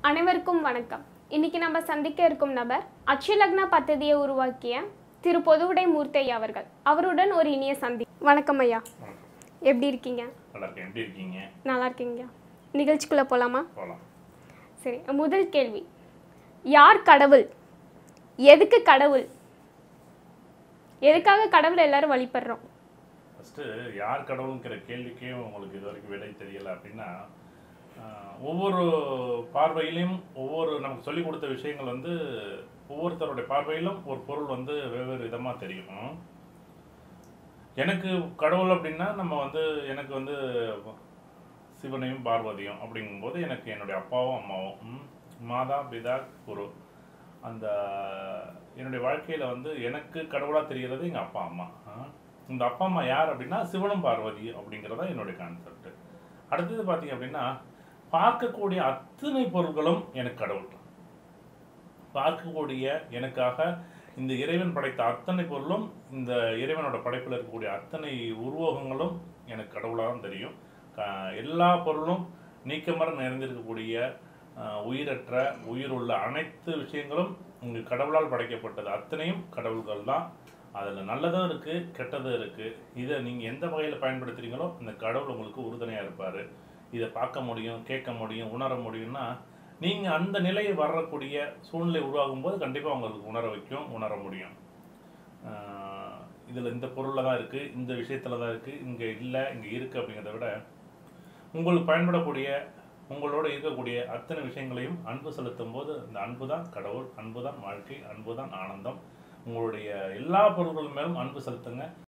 அனைவருக்கும் வணக்கம் இன்னைக்கு நம்ம சந்திக்க இருக்கும் நபர் அக்ஷலக்ன பദ്ധதியை உருவாக்கிய திரு பொதுவுடை மூர்த்தையா அவர்கள் அவருடன் ஒரு இனிய சந்தி வணக்கம் ஐயா வணக்கம். எப்படி இருக்கீங்க நல்லா இருக்கேன் எப்படி இருக்கீங்க நல்லா இருக்கீங்க நிகழ்ச்சிக்குள்ள போலாமா போகலாம் சரி முதல் கேள்வி யார் கடவுள் எதுக்கு கடவுள் எதுக்காக கடவுளை எல்லாரும் வழிபடுறோம் ஃபஸ்ட்டு யார் கடவுளுங்கிற கேள்விக்கே உங்களுக்கு இது வரைக்கும் விடை தெரியல அப்படின்னா ஆஹ், ஒவ்வொரு பார்வையிலையும் ஒவ்வொரு நமக்கு சொல்லிக் கொடுத்த விஷயங்கள் வந்து ஒவ்வொருத்தருடைய பார்வையிலும் ஒரு பொருள் வந்து வெவ்வேறு விதமாக தெரியும் எனக்கு கடவுள் அப்படின்னா நம்ம வந்து எனக்கு வந்து சிவனையும் பார்வதியும் அப்படிங்கும்போது எனக்கு என்னுடைய அப்பாவும் அம்மாவும் ம், மாதா பிதா குரு அந்த என்னுடைய வாழ்க்கையில் வந்து எனக்கு கடவுளாக தெரிகிறது எங்கள் அப்பா அம்மா ஆ. இந்த அப்பா அம்மா யார் அப்படின்னா சிவனும் பார்வதி அப்படிங்கிறதா என்னுடைய கான்செப்ட் அடுத்தது பார்த்தீங்க அப்படின்னா பார்க்கக்கூடிய அத்தனை பொருட்களும் எனக்கு கடவுள் பார்க்கக்கூடிய எனக்காக இந்த இறைவன் படைத்த அத்தனை பொருளும் இந்த இறைவனோட படைப்பில் இருக்கக்கூடிய அத்தனை உருவகங்களும் எனக்கு கடவுளாக தான் தெரியும் க- எல்லா பொருளும் நீக்கமர நிறைந்திருக்கக்கூடிய ஆஹ், உயிரற்ற உயிருள்ள அனைத்து விஷயங்களும் இங்கு கடவுளால் படைக்கப்பட்டது அத்தனையும் கடவுள்கள் தான் அதில் நல்லதும் இருக்குது கெட்டதும் இருக்குது இதை நீங்கள் எந்த வகையில் பயன்படுத்துறீங்களோ இந்த கடவுள் உங்களுக்கு உறுதுணையாக இருப்பார் இதை பார்க்க முடியும் கேட்க முடியும் உணர முடியும்னா நீங்கள் அந்த நிலையை வரக்கூடிய சூழ்நிலை உருவாகும் போது கண்டிப்பாக உங்களுக்கு உணர வைக்கும் உணர முடியும் இதில் இந்த பொருளில் தான் இருக்குது இந்த விஷயத்தில் தான் இருக்குது இங்கே இல்லை இங்கே இருக்குது அப்படிங்கிறத விட உங்களுக்கு பயன்படக்கூடிய உங்களோட இருக்கக்கூடிய அத்தனை விஷயங்களையும் அன்பு செலுத்தும் போது இந்த அன்பு தான் கடவுள் அன்பு தான் வாழ்க்கை அன்பு தான் ஆனந்தம் உங்களுடைய எல்லா பொருட்கள் மேலும் அன்பு செலுத்துங்க